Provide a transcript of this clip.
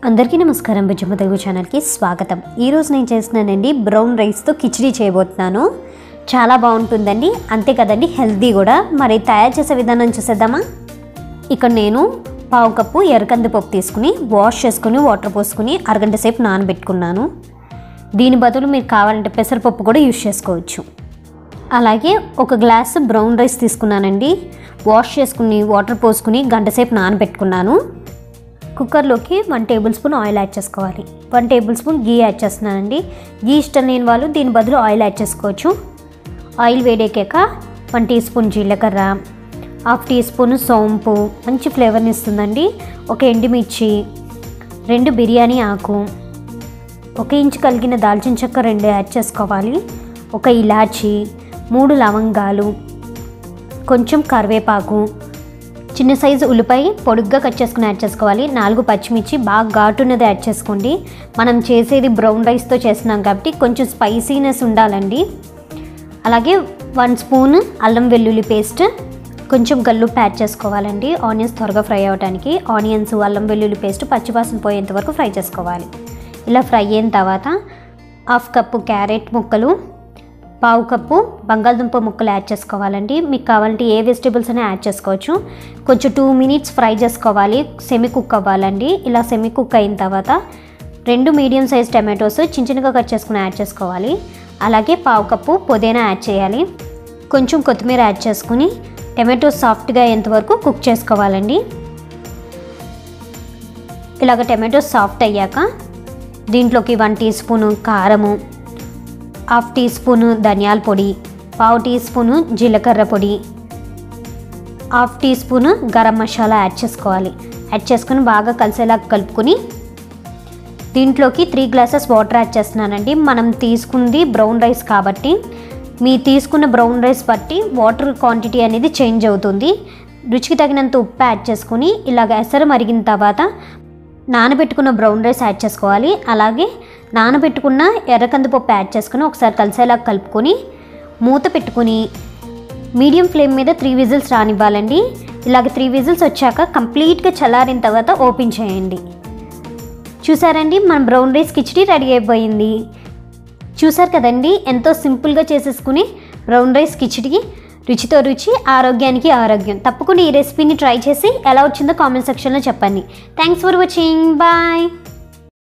అందరికీ నమస్కారం బుజ్జమ్మ తెలుగు ఛానల్కి స్వాగతం ఈరోజు నేను చేస్తున్నానండి బ్రౌన్ రైస్తో కిచిడి చేయబోతున్నాను చాలా బాగుంటుందండి అంతే కదండి హెల్తీ కూడా మరి తయారు చేసే విధానం చూసేద్దామా ఇక్కడ నేను పావు కప్పు ఎర్రకంది పప్పు తీసుకుని వాష్ చేసుకుని వాటర్ పోసుకుని అరగంట సేపు నానబెట్టుకున్నాను దీని బదులు మీరు కావాలంటే పెసరపప్పు కూడా యూజ్ చేసుకోవచ్చు అలాగే ఒక గ్లాస్ బ్రౌన్ రైస్ తీసుకున్నానండి వాష్ చేసుకుని వాటర్ పోసుకుని గంట సేపు నానబెట్టుకున్నాను కుక్కర్లోకి one tablespoon oil add చేసుకోవాలి one tablespoon ghee add చేస్తున్నానండి గీ ఇష్టం లేని వాళ్ళు దీని బదులు ఆయిల్ యాడ్ చేసుకోవచ్చు ఆయిల్ వేడెక్కాక వన్ టీ స్పూన్ జీలకర్ర హాఫ్ టీ స్పూన్ సోంపు మంచి ఫ్లేవర్ని ఇస్తుందండి ఒక ఎండుమిర్చి రెండు బిర్యానీ ఆకు ఒక ఇంచు కలిగిన దాల్చిన చెక్క రెండు యాడ్ చేసుకోవాలి ఒక ఇలాచి మూడు లవంగాలు కొంచెం కరివేపాకు చిన్న సైజు ఉల్లిపాయ పొడుగ్గా కట్ చేసుకుని యాడ్ చేసుకోవాలి నాలుగు పచ్చిమిర్చి బాగా ఘాటున్నది యాడ్ చేసుకోండి మనం చేసేది బ్రౌన్ రైస్తో చేస్తున్నాం కాబట్టి కొంచెం స్పైసీనెస్ ఉండాలండి అలాగే వన్ స్పూన్ అల్లం వెల్లుల్లి పేస్ట్ కొంచెం గల్లుప్పు యాడ్ చేసుకోవాలండి ఆనియన్స్ త్వరగా ఫ్రై అవ్వడానికి ఆనియన్స్ అల్లం వెల్లుల్లి పేస్ట్ పచ్చివాసన పోయేంత వరకు ఫ్రై చేసుకోవాలి ఇలా ఫ్రై అయిన తర్వాత హాఫ్ కప్పు క్యారెట్ ముక్కలు పావు కప్పు బంగాళదుంప ముక్కలు యాడ్ చేసుకోవాలండి మీకు కావాలంటే ఏ వెజిటేబుల్స్ అయినా యాడ్ చేసుకోవచ్చు కొంచెం టూ మినిట్స్ ఫ్రై చేసుకోవాలి సెమీ కుక్ అవ్వాలండి ఇలా సెమీ కుక్ అయిన తర్వాత రెండు మీడియం సైజ్ టమాటోస్ చిన్న చిన్నగా కట్ చేసుకుని యాడ్ చేసుకోవాలి అలాగే పావు కప్పు పుదీనా యాడ్ చేయాలి కొంచెం కొత్తిమీర యాడ్ చేసుకుని టమాటోస్ సాఫ్ట్గా అయ్యేంతవరకు కుక్ చేసుకోవాలండి ఇలాగ టమాటోస్ సాఫ్ట్ అయ్యాక దీంట్లోకి వన్ టీ స్పూను కారము హాఫ్ టీ స్పూను ధనియాల పొడి పావు టీ స్పూను జీలకర్ర పొడి half teaspoon garam masala add చేసుకోవాలి యాడ్ చేసుకుని బాగా కలిసేలా కలుపుకొని దీంట్లోకి త్రీ గ్లాసెస్ వాటర్ యాడ్ చేస్తున్నానండి మనం తీసుకుంది బ్రౌన్ రైస్ కాబట్టి మీ తీసుకున్న బ్రౌన్ రైస్ బట్టి వాటర్ క్వాంటిటీ అనేది చేంజ్ అవుతుంది రుచికి తగినంత ఉప్పు యాడ్ చేసుకుని ఇలాగ ఎసరు మరిగిన తర్వాత నానబెట్టుకున్న బ్రౌన్ రైస్ యాడ్ చేసుకోవాలి అలాగే నానబెట్టుకున్న ఎర్రకందిపప్పు యాడ్ చేసుకుని ఒకసారి కలిసేలా కలుపుకొని మూత పెట్టుకుని మీడియం ఫ్లేమ్ మీద త్రీ విజిల్స్ రానివ్వాలండి ఇలాగ త్రీ విజిల్స్ వచ్చాక కంప్లీట్గా చల్లారిన తర్వాత ఓపెన్ చేయండి చూసారండి మన బ్రౌన్ రైస్ కిచిడి రెడీ అయిపోయింది చూసారు కదండి ఎంతో సింపుల్గా చేసేసుకుని బ్రౌన్ రైస్ కిచిడికి రుచితో రుచి ఆరోగ్యానికి ఆరోగ్యం తప్పకుండా ఈ రెసిపీని ట్రై చేసి ఎలా వచ్చిందో కామెంట్ సెక్షన్లో చెప్పండి థ్యాంక్స్ ఫర్ వాచింగ్ బాయ్